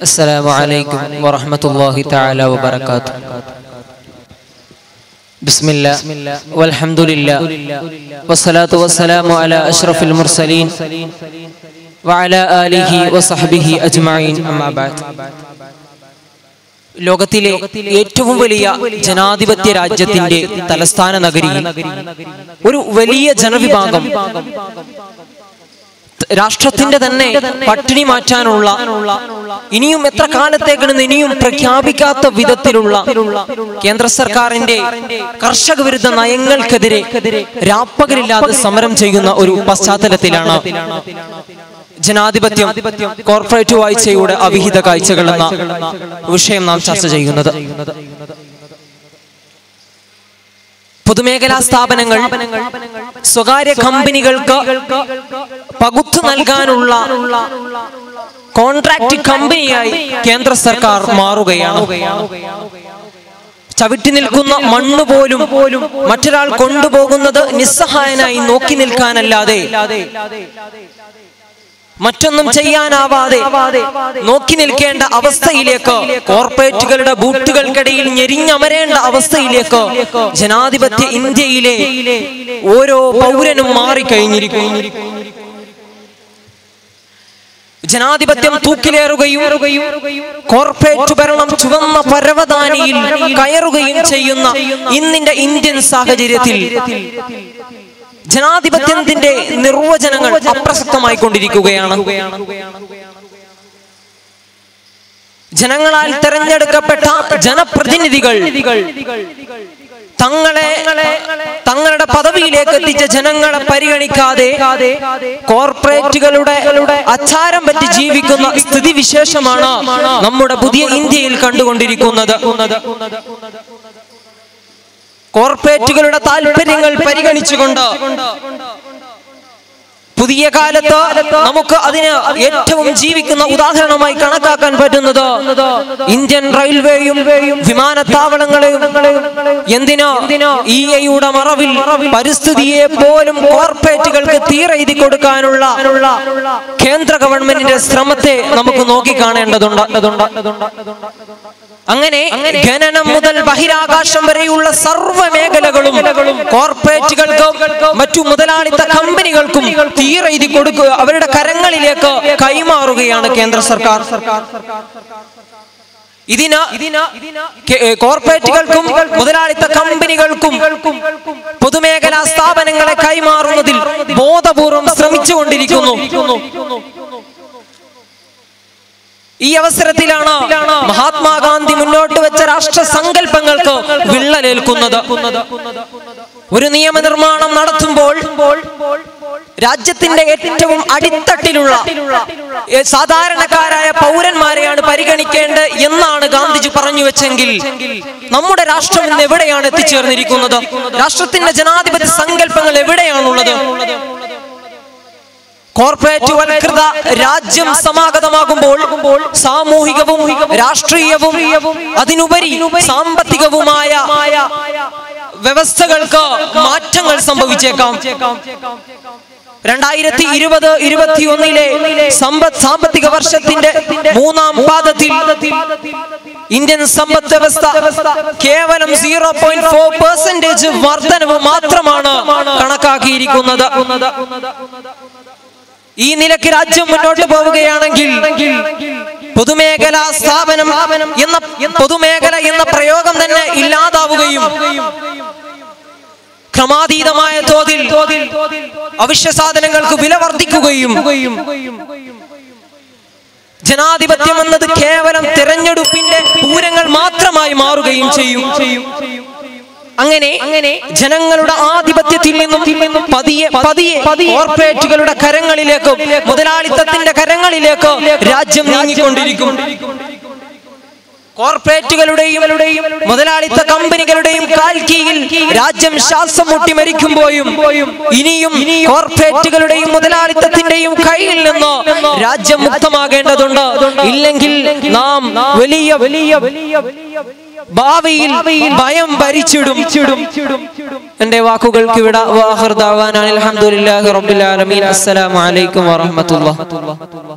السلام عليكم ورحمة الله تعالى وبركاته بسم الله والحمد لله والصلاة والسلام على أشرف المرسلين وعلى آله وصحبه أجمعين أما بعد ലോകത്തിലെ ഏറ്റവും വലിയ ജനാധിപത്യ രാജ്യത്തിന്റെ തലസ്ഥാന നഗരിയിൽ ഒരു വലിയ ജനവിഭാഗം രാഷ്ട്രത്തിന്റെ തന്നെ പട്ടിണി മാറ്റാനുള്ള ഇനിയും എത്ര കാലത്തേക്കാണെന്ന് ഇനിയും പ്രഖ്യാപിക്കാത്ത വിധത്തിലുള്ള കേന്ദ്ര സർക്കാരിന്റെ കർഷക വിരുദ്ധ നയങ്ങൾക്കെതിരെ രാപ്പകലില്ലാതെ സമരം ചെയ്യുന്ന ഒരു പശ്ചാത്തലത്തിലാണ് ജനാധിപത്യം കോർപ്പറേറ്റ് വാഴ്ചയുടെ അവിഹിത കാഴ്ചകൾ എന്ന വിഷയം നാം ചർച്ച ചെയ്യുന്നത് പൊതുമേഖലാ സ്ഥാപനങ്ങൾ സ്വകാര്യ കമ്പനികൾക്ക് പകുത്തു നൽകാനുള്ള കോൺട്രാക്ട് കമ്പനിയായി കേന്ദ്ര സർക്കാർ മാറുകയാണ് ചവിട്ടി നിൽക്കുന്ന മണ്ണ് പോലും മറ്റൊരാൾ കൊണ്ടുപോകുന്നത് നിസ്സഹായനായി നോക്കി നിൽക്കാനല്ലാതെ മറ്റൊന്നും ചെയ്യാനാവാതെ നോക്കി നിൽക്കേണ്ട അവസ്ഥയിലേക്ക് കോർപ്പറേറ്റുകളുടെ ബൂട്ടുകൾക്കിടയിൽ ഞെരിഞ്ഞമരേണ്ട അവസ്ഥയിലേക്ക് ജനാധിപത്യ ഇന്ത്യയിലെ ഓരോ പൗരനും മാറിക്കഴിഞ്ഞിരിക്കുന്നു ജനാധിപത്യം തൂക്കിലേറുകയും കോർപ്പറേറ്റ് ഭരണം ചുവന്ന പരവതാനിയിൽ കയറുകയും ചെയ്യുന്ന ഇന്നിന്റെ ഇന്ത്യൻ സാഹചര്യത്തിൽ ജനാധിപത്യത്തിന്റെ നിർവചനങ്ങൾ അപ്രസക്തമായി കൊണ്ടിരിക്കുകയാണ് ജനങ്ങളാൽ തെരഞ്ഞെടുക്കപ്പെട്ട ജനപ്രതിനിധികൾ തങ്ങളെ തങ്ങളുടെ പദവിയിലേക്ക് എത്തിച്ച ജനങ്ങളെ പരിഗണിക്കാതെ കോർപ്പറേറ്റുകളുടെ അച്ചാരം പറ്റി ജീവിക്കുന്ന സ്ഥിതിവിശേഷമാണ് നമ്മുടെ പുതിയ ഇന്ത്യയിൽ കണ്ടുകൊണ്ടിരിക്കുന്നത് കോർപ്പറേറ്റുകളുടെ താല്പര്യങ്ങൾ പരിഗണിച്ചുകൊണ്ട് പുതിയ കാലത്ത് നമുക്ക് അതിന് ഏറ്റവും ജീവിക്കുന്ന ഉദാഹരണമായി കണക്കാക്കാൻ പറ്റുന്നത് ഇന്ത്യൻ റെയിൽവേയും വിമാനത്താവളങ്ങളെയും എന്തിനോ ഇ എയുടെ മറവിൽ പരിസ്ഥിതിയെ പോലും കോർപ്പറേറ്റുകൾക്ക് തീരെഴുതി കൊടുക്കാനുള്ള കേന്ദ്ര ഗവൺമെന്റിന്റെ ശ്രമത്തെ നമുക്ക് നോക്കിക്കാണേണ്ടതുണ്ട് അങ്ങനെ ഖനനം മുതൽ ബഹിരാകാശം വരെയുള്ള സർവ്വ മേഖലകളും കോർപ്പറേറ്റുകൾക്കും മറ്റു മുതലാളിത്ത കമ്പനികൾക്കും തീരെഴുതി കൊടുക്കുക അവരുടെ കരങ്ങളിലേക്ക് കൈമാറുകയാണ് കേന്ദ്ര സർക്കാർ ഇതിന് കോർപ്പറേറ്റുകൾക്കും മുതലാളിത്ത കമ്പനികൾക്കും പൊതുമേഖലാ സ്ഥാപനങ്ങളെ കൈമാറുന്നതിൽ ബോധപൂർവം ശ്രമിച്ചുകൊണ്ടിരിക്കുന്നു ഈ അവസരത്തിലാണ് മഹാത്മാഗാന്ധി മുന്നോട്ട് വെച്ച രാഷ്ട്ര സങ്കല്പങ്ങൾക്ക് വിള്ളലേൽക്കുന്നത് ഒരു നിയമനിർമ്മാണം നടത്തുമ്പോൾ രാജ്യത്തിന്റെ ഏറ്റവും അടിത്തട്ടിലുള്ള സാധാരണക്കാരായ പൗരന്മാരെയാണ് പരിഗണിക്കേണ്ടത് എന്നാണ് ഗാന്ധിജി പറഞ്ഞു വെച്ചെങ്കിൽ നമ്മുടെ രാഷ്ട്രം ഇന്ന് എവിടെയാണ് എത്തിച്ചേർന്നിരിക്കുന്നത് രാഷ്ട്രത്തിന്റെ ജനാധിപത്യ സങ്കല്പങ്ങൾ എവിടെയാണുള്ളത് കോർപ്പറേറ്റ് വൽകൃത രാജ്യം സമാഗതമാകുമ്പോൾ സാമൂഹികവും രാഷ്ട്രീയവും അതിനുപരി സാമ്പത്തികവുമായ വ്യവസ്ഥകൾക്ക് മാറ്റങ്ങൾ സംഭവിച്ചേക്കാം രണ്ടായിരത്തി ഇരുപത് ഇരുപത്തി ഒന്നിലെ സമ്പദ് സാമ്പത്തിക വർഷത്തിന്റെ മൂന്നാം പാദത്തിൽ ഇന്ത്യൻ സമ്പദ് വ്യവസ്ഥ കേവലം സീറോ പോയിന്റ് ഫോർ പെർസെന്റേജ് വർധനവ് മാത്രമാണ് കണക്കാക്കിയിരിക്കുന്നത് ഈ നിലയ്ക്ക് രാജ്യം മുന്നോട്ട് പോവുകയാണെങ്കിൽ പൊതുമേഖലാ സ്ഥാപനം എന്ന പൊതുമേഖല എന്ന പ്രയോഗം തന്നെ ഇല്ലാതാവുകയും ക്രമാതീതമായ തോതിൽ അവശ്യ സാധനങ്ങൾക്ക് വില വർദ്ധിക്കുകയും ജനാധിപത്യം എന്നത് കേവലം തെരഞ്ഞെടുപ്പിന്റെ പൂരങ്ങൾ മാത്രമായി മാറുകയും ചെയ്യും അങ്ങനെ അങ്ങനെ ജനങ്ങളുടെ ആധിപത്യത്തിൽ നിന്നും പതിയെ പതിയെ കോർപ്പറേറ്റുകളുടെ കരങ്ങളിലേക്കും മുതലാളിത്തത്തിന്റെ കരങ്ങളിലേക്ക് രാജ്യം നീങ്ങിക്കൊണ്ടിരിക്കും കോർപ്പറേറ്റുകളുടെയും മുതലാളിത്ത കമ്പനികളുടെയും കാൽക്കീയിൽ രാജ്യം ശ്വാസം മുട്ടി മരിക്കുമ്പോഴും ഇനിയും കോർപ്പറേറ്റുകളുടെയും മുതലാളിത്തത്തിന്റെയും കയ്യിൽ നിന്ന് രാജ്യം മുക്തമാകേണ്ടതുണ്ട് ഇല്ലെങ്കിൽ നാം വലിയ വലിയ വലിയ വലിയ ഭാവിയിൽ ഭയം ഭരിച്ചിടും എന്റെ വാക്കുകൾക്ക് ഇവിടെ അലഹമുല്ലാ റബ്ബിൽ ആലമീൻ അസ്സലാമു അലൈക്കും വറഹ്മത്തുള്ളാഹി